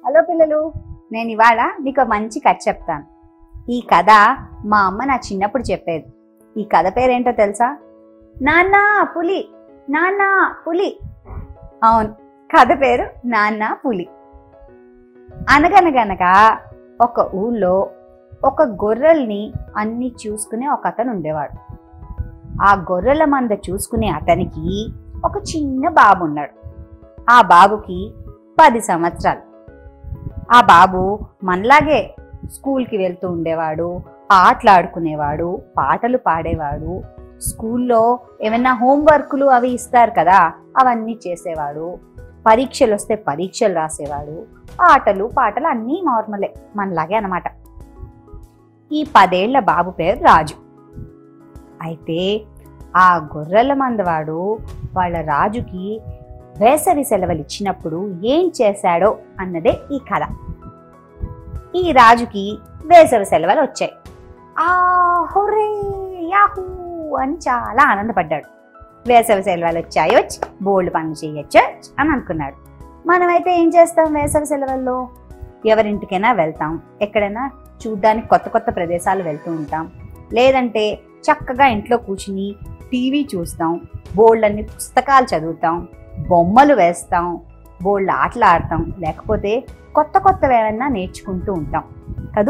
Hello పిల్లలు నేను ఇవాళ మీకు ఒక మంచి కథ చెప్తాను ఈ కథ మా అమ్మ నా చిన్నప్పుడు చెప్పేది ఈ కథ పేరేంటో తెలుసా నాన్న పులి నాన్న పులి అవును కథ పేరు నాన్న పులి అనగనగనగా ఒక ఊళ్ళో ఒక గొర్రెల్ని అన్ని చూసుకునే ఒక అతను ఉండేవాడు ఆ గొర్రెల మంద చూసుకునే అతనికి ఒక చిన్న బాబు ఉన్నాడు ఆ బాబుకి పది సంవత్సరాలు ఆ బాబు మనలాగే స్కూల్కి వెళ్తూ ఉండేవాడు ఆటలు ఆడుకునేవాడు పాటలు పాడేవాడు స్కూల్లో ఏమైనా హోంవర్క్లు అవి ఇస్తారు కదా అవన్నీ చేసేవాడు పరీక్షలు వస్తే పరీక్షలు రాసేవాడు ఆటలు పాటలు అన్నీ నార్మలే మనలాగే అనమాట ఈ పదేళ్ల బాబు పేరు రాజు అయితే ఆ గొర్రెల మందవాడు వాళ్ళ రాజుకి వేసవి సెలవులు ఇచ్చినప్పుడు ఏం చేశాడో అన్నదే ఈ కథ ఈ రాజుకి వేసవి సెలవులు వచ్చాయి ఆ హుర్రే యాహూ అని చాలా ఆనందపడ్డాడు వేసవి సెలవులు వచ్చాయి వచ్చి బోల్డ్ పనులు చేయొచ్చు అని అనుకున్నాడు మనమైతే ఏం చేస్తాం వేసవి సెలవుల్లో ఎవరింటికైనా వెళ్తాం ఎక్కడైనా చూడ్డానికి కొత్త కొత్త ప్రదేశాలు వెళ్తూ ఉంటాం లేదంటే చక్కగా ఇంట్లో కూర్చుని టీవీ చూస్తాం బోల్డ్ అన్ని పుస్తకాలు చదువుతాం బొమ్మలు వేస్తాం బోల్డ్ ఆటలు ఆడతాం లేకపోతే కొత్త కొత్తవి ఏమన్నా నేర్చుకుంటూ ఉంటాం కదూ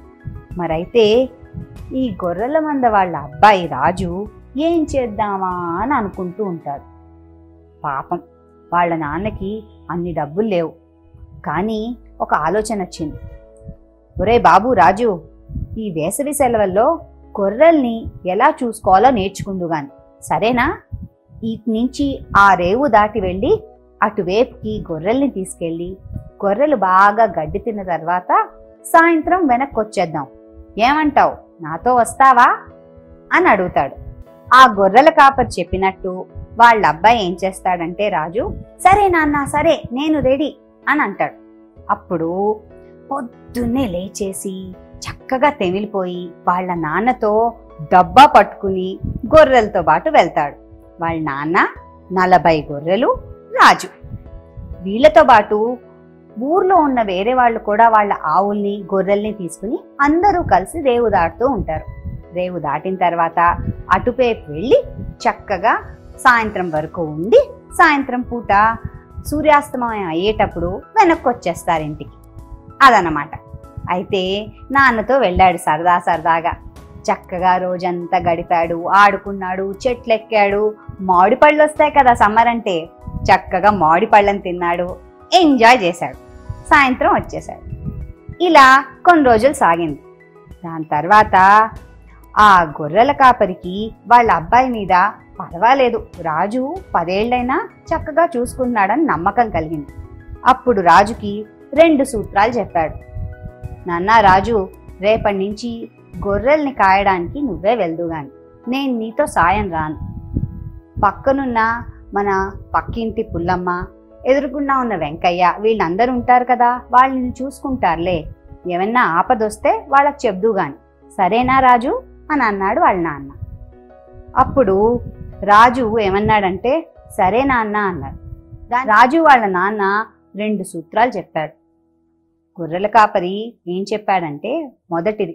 మరైతే ఈ గొర్రెల మంద వాళ్ళ అబ్బాయి రాజు ఏం చేద్దామా అని అనుకుంటూ ఉంటాడు పాపం వాళ్ళ నాన్నకి అన్ని డబ్బులు లేవు కానీ ఒక ఆలోచన వచ్చింది ఒరే బాబు రాజు ఈ వేసవి సెలవుల్లో గొర్రెల్ని ఎలా చూసుకోవాలో నేర్చుకుందు గాని సరేనా ఇటు నుంచి ఆ రేవు దాటి వెళ్ళి అటువైపుకి గొర్రెల్ని తీసుకెళ్ళి గొర్రెలు బాగా గడ్డి తిన్న తర్వాత సాయంత్రం వెనక్కి వచ్చేద్దాం ఏమంటావు నాతో వస్తావా అని అడుగుతాడు ఆ గొర్రెల కాపరి చెప్పినట్టు వాళ్ళ అబ్బాయి ఏం చేస్తాడంటే రాజు సరే నాన్న సరే నేను రెడీ అని అంటాడు అప్పుడు పొద్దున్నే లేచేసి చక్కగా తెమిలిపోయి వాళ్ళ నాన్నతో డబ్బా పట్టుకుని గొర్రెలతో పాటు వెళ్తాడు వాళ్ళ నాన్న నలభై గొర్రెలు రాజు వీళ్ళతో పాటు ఊర్లో ఉన్న వేరే వాళ్ళు కూడా వాళ్ళ ఆవుల్ని గొర్రెల్ని తీసుకుని అందరూ కలిసి రేవు దాటుతూ ఉంటారు రేవు దాటిన తర్వాత అటువైపు వెళ్ళి చక్కగా సాయంత్రం వరకు ఉండి సాయంత్రం పూట సూర్యాస్తమయం అయ్యేటప్పుడు వెనక్కి వచ్చేస్తారు ఇంటికి అదనమాట అయితే నాన్నతో వెళ్ళాడు సరదా సరదాగా చక్కగా రోజంతా గడిపాడు ఆడుకున్నాడు చెట్లెక్కాడు మామిడి పళ్ళు వస్తాయి కదా సమ్మర్ అంటే చక్కగా మామిడి పళ్ళని తిన్నాడు ఎంజాయ్ చేశాడు సాయంత్రం వచ్చేసాడు ఇలా కొన్ని రోజులు సాగింది దాని తర్వాత ఆ గొర్రెల కాపరికి వాళ్ళ అబ్బాయి మీద పర్వాలేదు రాజు పదేళ్లైనా చక్కగా చూసుకున్నాడని నమ్మకం కలిగింది అప్పుడు రాజుకి రెండు సూత్రాలు చెప్పాడు నాన్న రాజు రేపటి నుంచి గొర్రెల్ని కాయడానికి నువ్వే వెళ్దుగాని నేను నీతో సాయం రాను పక్కనున్న మన పక్కింటి పుల్లమ్మ ఎదురుకుండా ఉన్న వెంకయ్య వీళ్ళందరూ ఉంటారు కదా వాళ్ళు నిన్ను చూసుకుంటారులే ఏమన్నా ఆపదొస్తే వాళ్ళకి చెప్దు గాని సరేనా రాజు అని అన్నాడు వాళ్ళ నాన్న అప్పుడు రాజు ఏమన్నాడంటే సరే నాన్న అన్నాడు రా- రాజు వాళ్ళ నాన్న రెండు సూత్రాలు చెప్పాడు గొర్రెల కాపరి ఏం చెప్పాడంటే మొదటిది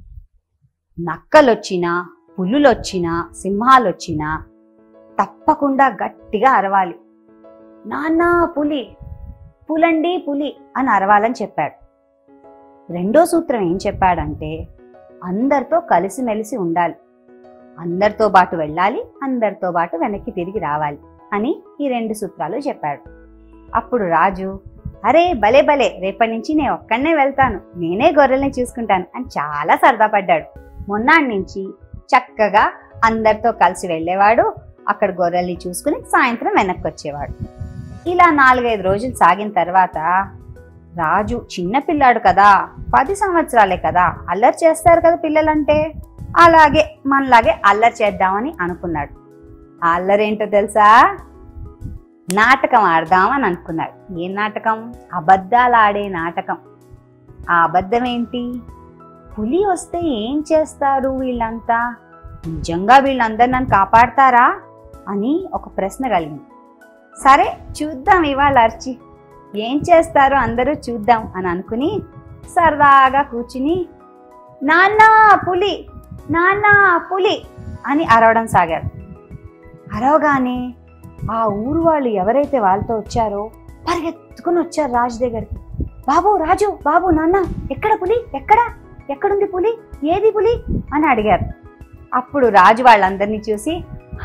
నక్కలొచ్చినా పులులొచ్చినా సింహాలొచ్చినా తప్పకుండా గట్టిగా అరవాలి నాన్న పులి పులండి పులి అని అరవాలని చెప్పాడు రెండో సూత్రం ఏం చెప్పాడంటే అందరితో కలిసిమెలిసి ఉండాలి అందరితో పాటు వెళ్ళాలి అందరితో పాటు వెనక్కి తిరిగి రావాలి అని ఈ రెండు సూత్రాలు చెప్పాడు అప్పుడు రాజు అరే భలే భలే రేపటి నుంచి నేను ఒక్కడనే వెళ్తాను నేనే గొర్రెల్ని చూసుకుంటాను అని చాలా సరదా పడ్డాడు మొన్నాటి నుంచి చక్కగా అందరితో కలిసి వెళ్ళేవాడు అక్కడ గొర్రెల్ని చూసుకుని సాయంత్రం వెనక్కి వచ్చేవాడు ఇలా నాలుగైదు రోజులు సాగిన తర్వాత రాజు చిన్న పిల్లాడు కదా పది సంవత్సరాలే కదా అల్లరి చేస్తారు కదా పిల్లలంటే అలాగే మనలాగే అల్లరి చేద్దామని అనుకున్నాడు ఆ అల్లరి ఏంటో తెలుసా నాటకం ఆడదామని అనుకున్నాడు ఏ నాటకం అబద్ధాలు ఆడే నాటకం ఆ అబద్ధం ఏంటి పులి వస్తే ఏం చేస్తారు వీళ్ళంతా నిజంగా వీళ్ళందరూ నన్ను కాపాడతారా అని ఒక ప్రశ్న కలిగింది సరే చూద్దాం ఇవాళ అర్చి ఏం చేస్తారో అందరూ చూద్దాం అని అనుకుని సరదాగా కూర్చుని నాన్న పులి నాన్న పులి అని అరవడం సాగాడు అరవగానే ఆ ఊరు వాళ్ళు ఎవరైతే వాళ్ళతో వచ్చారో పరిగెత్తుకుని వచ్చారు రాజు దగ్గరికి బాబు రాజు బాబు నాన్న ఎక్కడ పులి ఎక్కడ ఎక్కడుంది పులి ఏది పులి అని అడిగారు అప్పుడు రాజు వాళ్ళందరినీ చూసి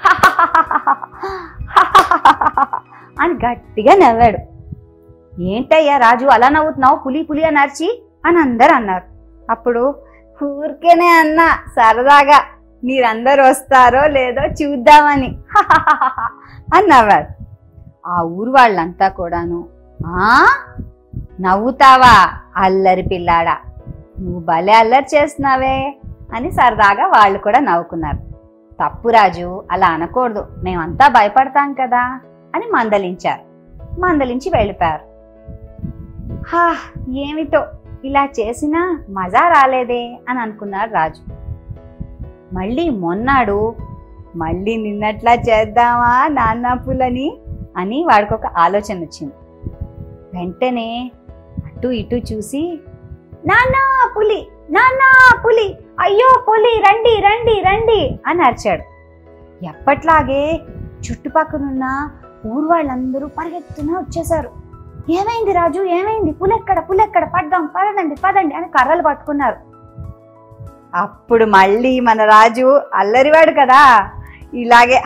అని గట్టిగా నవ్వాడు ఏంటయ్యా రాజు అలా నవ్వుతున్నావు పులి పులి అని అరిచి అని అందరు అన్నారు అప్పుడు ఊరికేనే అన్నా సరదాగా మీరందరూ వస్తారో లేదో చూద్దామని అని నవ్వారు ఆ ఊరు వాళ్ళంతా కూడాను ఆ నవ్వుతావా అల్లరి పిల్లాడా నువ్వు భలే అల్లరి చేస్తున్నావే అని సరదాగా వాళ్ళు కూడా నవ్వుకున్నారు తప్పు రాజు అలా అనకూడదు మేమంతా భయపడతాం కదా అని మందలించారు మందలించి వెళ్ళిపోయారు హా ఏమిటో ఇలా చేసినా మజా రాలేదే అని అనుకున్నాడు రాజు మళ్ళీ మొన్నాడు మళ్ళీ నిన్నట్లా చేద్దామా నాన్న పులని అని వాడికి ఒక ఆలోచన వచ్చింది వెంటనే అటు ఇటు చూసి నాన్నా పులి నాన్నా పులి అయ్యో పులి రండి రండి రండి అని అరిచాడు ఎప్పట్లాగే చుట్టుపక్కనున్న ఊరు వాళ్ళందరూ పరిగెత్తున వచ్చేసారు ఏమైంది రాజు ఏమైంది పులెక్కడ పులెక్కడ పడ్డాం పదండి పదండి అని కర్రలు పట్టుకున్నారు అప్పుడు మళ్ళీ మన రాజు అల్లరివాడు కదా ఇలాగే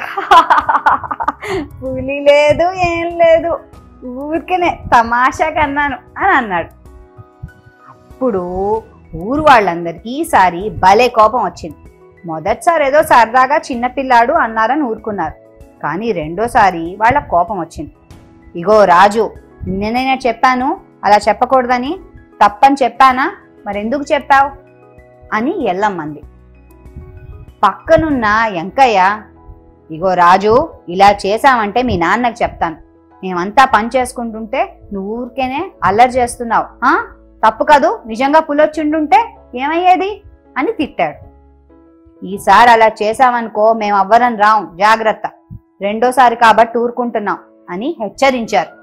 పులి లేదు ఏం లేదు ఊరికనే తమాషా కన్నాను అని అన్నాడు అప్పుడు ఊరు వాళ్ళందరికీ ఈసారి భలే కోపం వచ్చింది మొదటిసారి ఏదో సరదాగా చిన్నపిల్లాడు అన్నారని ఊరుకున్నారు కానీ రెండోసారి వాళ్ళ కోపం వచ్చింది ఇగో రాజు నిన్ననే చెప్పాను అలా చెప్పకూడదని తప్పని చెప్పానా మరెందుకు చెప్పావు అని ఎల్లమ్మంది పక్కనున్న ఎంకయ్య ఇగో రాజు ఇలా చేశామంటే మీ నాన్నకు చెప్తాను మేమంతా పని చేసుకుంటుంటే నువ్వు ఊరికేనే అల్లరి చేస్తున్నావు ఆ తప్పు కాదు నిజంగా పులొచ్చుండుంటే ఏమయ్యేది అని తిట్టాడు ఈసారి అలా చేశామనుకో మేము అవ్వరని రాం జాగ్రత్త రెండోసారి కాబట్టి ఊరుకుంటున్నాం అని హెచ్చరించారు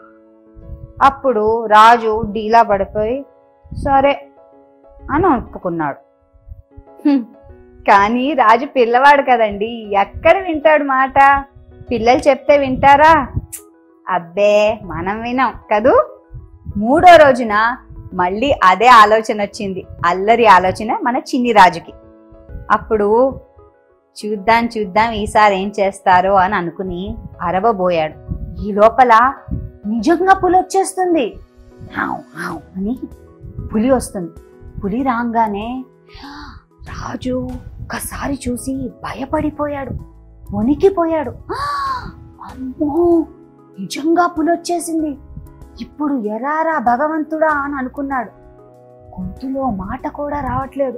అప్పుడు రాజు డీలా పడిపోయి సరే అని ఒప్పుకున్నాడు హ్మ్. కానీ రాజు పిల్లవాడు కదండి ఎక్కడ వింటాడు మాట పిల్లలు చెప్తే వింటారా అబ్బే మనం వినాం కదూ మూడో రోజున మళ్ళీ అదే ఆలోచన వచ్చింది అల్లరి ఆలోచన మన చిన్ని రాజుకి అప్పుడు చూద్దాం చూద్దాం ఈసారి ఏం చేస్తారో అని అనుకుని అరవబోయాడు ఈ లోపల నిజంగా పులి వచ్చేస్తుంది హావ్, హావ్ అని పులి వస్తుంది పులి రాగానే రాజు ఒక్కసారి చూసి భయపడిపోయాడు వణికిపోయాడు "ఆ! అమ్మో నిజంగా పులి వచ్చేసింది ఇప్పుడు ఎరారా భగవంతుడా అని అనుకున్నాడు గొంతులో మాట కూడా రావట్లేదు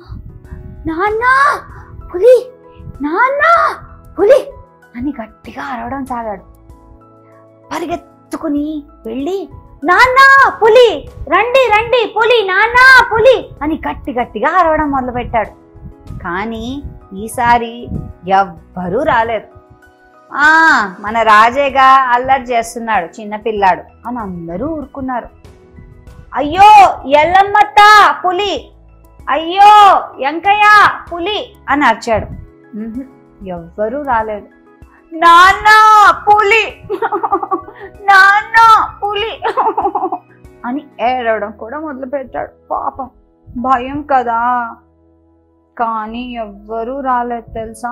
నాన్న పులి నాన్న పులి అని గట్టిగా అరవడం సాగాడు పరిగెత్తుకుని వెళ్ళి నాన్న పులి రండి రండి పులి నాన్న పులి అని గట్టి గట్టిగా అరవడం మొదలుపెట్టాడు కానీ ఈసారి ఎవ్వరూ రాలేదు ఆ మన రాజేగా అల్లరి చేస్తున్నాడు చిన్నపిల్లాడు అని అందరూ ఊరుకున్నారు అయ్యో ఎల్లమ్మత్త పులి అయ్యో ఎంకయ్య పులి అని అరిచాడు ఉహుం, ఎవ్వరూ రాలేదు నాన్న పులి నాన్న పులి అని ఏడవడం కూడా మొదలుపెట్టాడు పాపం భయం కదా కానీ ఎవ్వరూ రాలేదు తెలుసా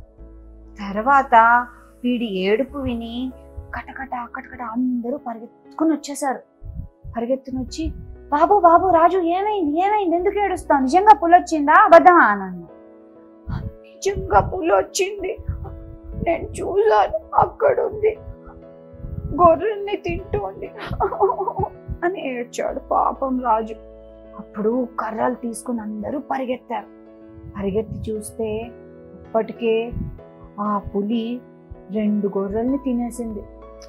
తర్వాత వీడి ఏడుపు విని కటకట కటకట అందరూ పరిగెత్తుకుని వచ్చేసారు పరిగెత్తుని వచ్చి బాబు బాబు రాజు ఏమైంది ఏమైంది ఎందుకు ఏడుస్తావు నిజంగా పులి వచ్చిందా అబద్ధమా అని అన్నా నిజంగా పులి వచ్చింది నేను చూశాను అక్కడుంది గొర్రెల్ని తింటోంది అని ఏడ్చాడు పాపం రాజు అప్పుడు కర్రలు తీసుకుని అందరూ పరిగెత్తారు పరిగెత్తి చూస్తే అప్పటికే ఆ పులి రెండు గొర్రెల్ని తినేసింది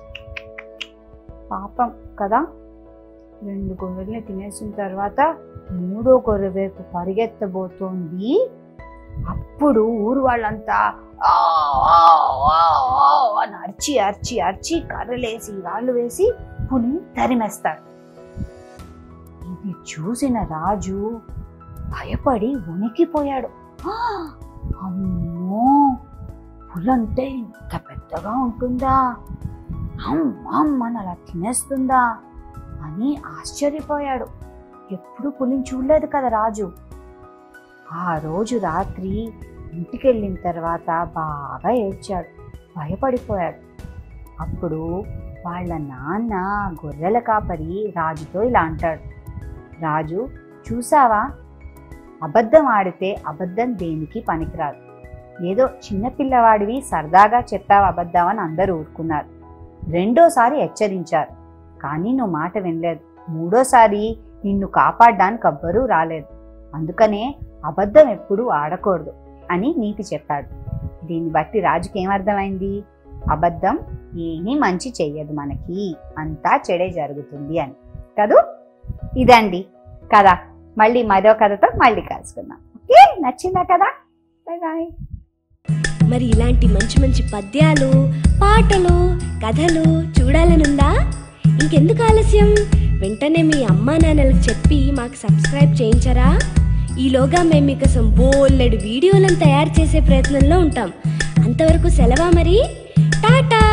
పాపం కదా రెండు గొర్రెల్ని తినేసిన తర్వాత మూడో గొర్రె వైపు పరిగెత్తబోతోంది అప్పుడు ఊరు వాళ్ళంతా "ఆ, ఆ, ఆ, ఆ" అని అరిచి అరిచి అరిచి కర్రలేసి రాళ్ళు వేసి పులిని తరిమేస్తాడు ఇది చూసిన రాజు భయపడి ఉనికిపోయాడు "ఆ! అమ్మో పులంటే ఇంత పెద్దగా ఉంటుందా అమ్ అమ్ అని అలా తినేస్తుందా అని ఆశ్చర్యపోయాడు ఎప్పుడు పులిని చూడలేదు కదా రాజు ఆ రోజు రాత్రి ఇంటికి వెళ్ళిన తర్వాత బాగా ఏడ్చాడు భయపడిపోయాడు అప్పుడు వాళ్ళ నాన్న గొర్రెల కాపరి రాజుతో ఇలా అంటాడు రాజు చూసావా అబద్ధం ఆడితే అబద్ధం దేనికి పనికిరాదు ఏదో చిన్నపిల్లవాడివి సరదాగా చెప్పావు అబద్ధం అని అందరూ ఊరుకున్నారు రెండోసారి హెచ్చరించారు కానీ నువ్వు మాట వినలేదు మూడోసారి నిన్ను కాపాడడానికి ఎవ్వరూ రాలేదు అందుకనే అబద్ధం ఎప్పుడూ ఆడకూడదు అని నీతి చెప్పాడు దీన్ని బట్టి రాజుకి ఏమర్థమైంది అబద్ధం ఏమీ మంచి చెయ్యదు మనకి అంతా చెడే జరుగుతుంది అని కదూ ఇదండి కథ మళ్ళీ మరో కథతో మళ్ళీ కలుసుకుందాం ఓకే నచ్చిందా కదా బాయ్ బాయ్ మరి ఇలాంటి మంచి మంచి పద్యాలు పాటలు కథలు చూడాలనుందా ఇంకెందుకు ఆలస్యం వెంటనే మీ అమ్మా నాన్నలకు చెప్పి మాకు సబ్స్క్రైబ్ చేయించరా ఈలోగా మేము మీకోసం బోల్లెడు వీడియోలను తయారు చేసే ప్రయత్నంలో ఉంటాం అంతవరకు సెలవా మరి టాటా